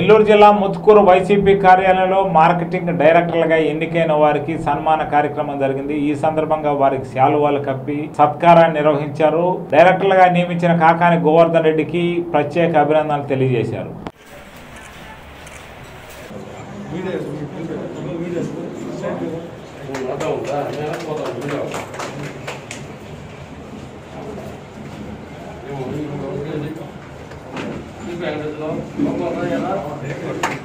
నెల్లూరు జిల్లా ముత్తుకూరు వైసీపీ కార్యాలయంలో మార్కెటింగ్ డైరెక్టర్లుగా ఎన్నికైన వారికి సన్మాన కార్యక్రమం జరిగింది ఈ సందర్భంగా వారికి శాలువాలు కప్పి సత్కారాన్ని నిర్వహించారు డైరెక్టర్లుగా నియమించిన కాకాని గోవర్ధన్ రెడ్డికి ప్రత్యేక అభినందనలు తెలియజేశారు Ini